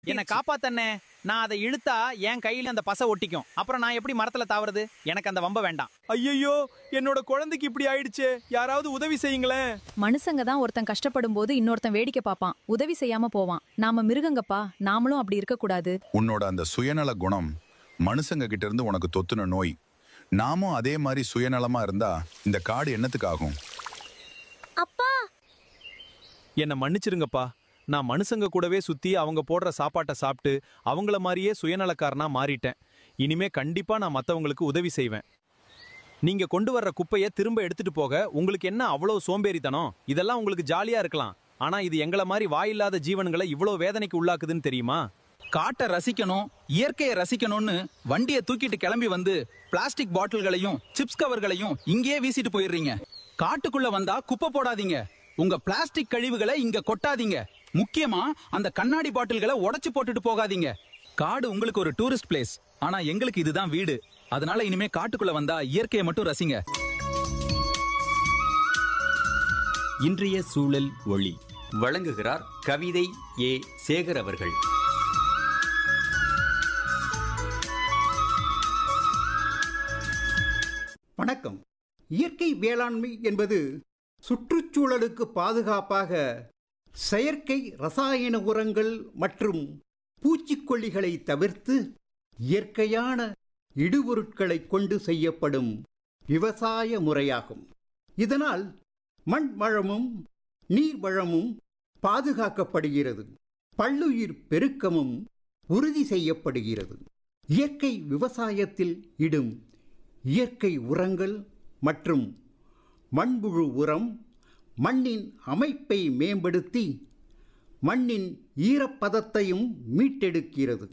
என்ன காப்பாத்தண்ணே நான் அதை இழுத்தா என் கையில அந்த பசை ஒட்டிக்கும் அப்புறம் நான் எப்படி மரத்துல தாவறது எனக்கு அந்த வம்ப வேண்டாம் ஐயையோ என்னோட குழந்தைக்கு இப்படி ஆயிடுச்சே யாராவது உதவி செய்யுங்களேன் மனுஷங்க தான் ஒருத்தன் கஷ்டப்படும் போது இன்னொருத்தன் வேடிக்கை பார்ப்பான் உதவி செய்யாம போவான் நாம மிருகங்கப்பா நாமளும் அப்படி இருக்க கூடாது உன்னோட அந்த சுயநல குணம் மனுஷங்க கிட்ட இருந்து உனக்கு தொத்துன நோய் நாமும் அதே மாதிரி சுயநலமா இருந்தா இந்த காடு என்னத்துக்கு ஆகும் அப்பா என்ன மன்னிச்சிருங்கப்பா நான் மனுஷங்க கூடவே சுத்தி அவங்க போடுற சாப்பாட்டை சாப்பிட்டு அவங்கள மாதிரியே சுயநலக்காரனா மாறிட்டேன் இனிமே கண்டிப்பா நான் மத்தவங்களுக்கு உதவி செய்வேன் நீங்க கொண்டு வர்ற குப்பையை திரும்ப எடுத்துட்டு போக உங்களுக்கு என்ன அவ்வளவு சோம்பேறித்தனம் இதெல்லாம் உங்களுக்கு ஜாலியா இருக்கலாம் ஆனா இது எங்கள மாதிரி வாயில்லாத ஜீவன்களை இவ்வளவு வேதனைக்கு உள்ளாக்குதுன்னு தெரியுமா காட்டை ரசிக்கணும் இயற்கையை ரசிக்கணும்னு வண்டியை தூக்கிட்டு கிளம்பி வந்து பிளாஸ்டிக் பாட்டில்களையும் சிப்ஸ் கவர்களையும் இங்கேயே வீசிட்டு போயிடுறீங்க காட்டுக்குள்ள வந்தா குப்பை போடாதீங்க உங்க பிளாஸ்டிக் கழிவுகளை இங்க கொட்டாதீங்க முக்கியமா அந்த கண்ணாடி பாட்டில்களை உடைச்சு போட்டுட்டு போகாதீங்க காடு உங்களுக்கு ஒரு டூரிஸ்ட் பிளேஸ் ஆனா எங்களுக்கு இதுதான் வீடு அதனால இனிமே காட்டுக்குள்ள வந்தா இயற்கையை மட்டும் ரசிங்க இன்றைய சூழல் ஒளி வழங்குகிறார் கவிதை ஏ சேகர் அவர்கள் வணக்கம் இயற்கை வேளாண்மை என்பது சுற்றுச்சூழலுக்கு பாதுகாப்பாக செயற்கை ரசாயன உரங்கள் மற்றும் பூச்சிக்கொல்லிகளை தவிர்த்து இயற்கையான இடுபொருட்களை கொண்டு செய்யப்படும் விவசாய முறையாகும் இதனால் மண் வளமும் நீர் வளமும் பாதுகாக்கப்படுகிறது பல்லுயிர் பெருக்கமும் உறுதி செய்யப்படுகிறது இயற்கை விவசாயத்தில் இடும் இயற்கை உரங்கள் மற்றும் மண்புழு உரம் மண்ணின் அமைப்பை மேம்படுத்தி மண்ணின் ஈரப்பதத்தையும் மீட்டெடுக்கிறது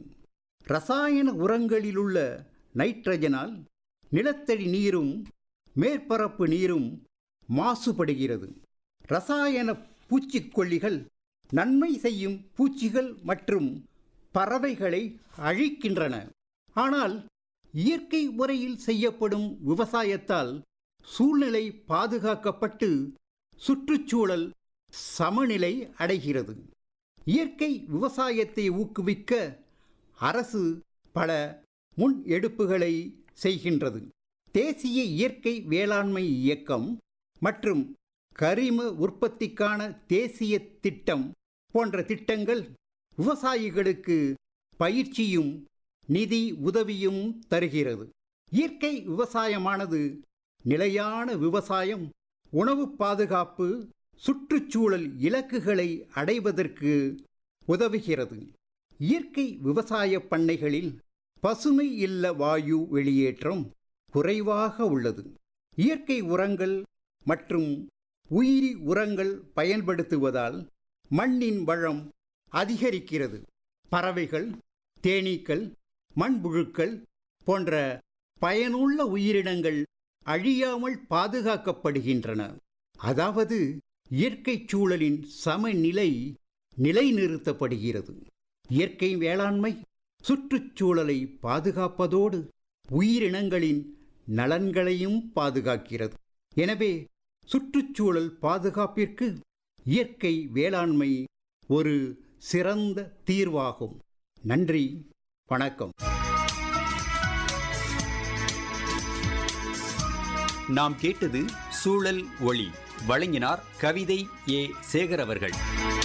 ரசாயன உரங்களிலுள்ள நைட்ரஜனால் நிலத்தடி நீரும் மேற்பரப்பு நீரும் மாசுபடுகிறது ரசாயன பூச்சிக்கொல்லிகள் நன்மை செய்யும் பூச்சிகள் மற்றும் பறவைகளை அழிக்கின்றன ஆனால் இயற்கை முறையில் செய்யப்படும் விவசாயத்தால் சூழ்நிலை பாதுகாக்கப்பட்டு சுற்றுச்சூழல் சமநிலை அடைகிறது இயற்கை விவசாயத்தை ஊக்குவிக்க அரசு பல முன் எடுப்புகளை செய்கின்றது தேசிய இயற்கை வேளாண்மை இயக்கம் மற்றும் கரிம உற்பத்திக்கான தேசிய திட்டம் போன்ற திட்டங்கள் விவசாயிகளுக்கு பயிற்சியும் நிதி உதவியும் தருகிறது இயற்கை விவசாயமானது நிலையான விவசாயம் உணவு பாதுகாப்பு சுற்றுச்சூழல் இலக்குகளை அடைவதற்கு உதவுகிறது இயற்கை விவசாய பண்ணைகளில் பசுமை இல்ல வாயு வெளியேற்றம் குறைவாக உள்ளது இயற்கை உரங்கள் மற்றும் உயிரி உரங்கள் பயன்படுத்துவதால் மண்ணின் வளம் அதிகரிக்கிறது பறவைகள் தேனீக்கள் மண்புழுக்கள் போன்ற பயனுள்ள உயிரினங்கள் அழியாமல் பாதுகாக்கப்படுகின்றன அதாவது இயற்கை சூழலின் சமநிலை நிலைநிறுத்தப்படுகிறது இயற்கை வேளாண்மை சுற்றுச்சூழலை பாதுகாப்பதோடு உயிரினங்களின் நலன்களையும் பாதுகாக்கிறது எனவே சுற்றுச்சூழல் பாதுகாப்பிற்கு இயற்கை வேளாண்மை ஒரு சிறந்த தீர்வாகும் நன்றி வணக்கம் நாம் கேட்டது சூழல் ஒளி வழங்கினார் கவிதை ஏ சேகர் அவர்கள்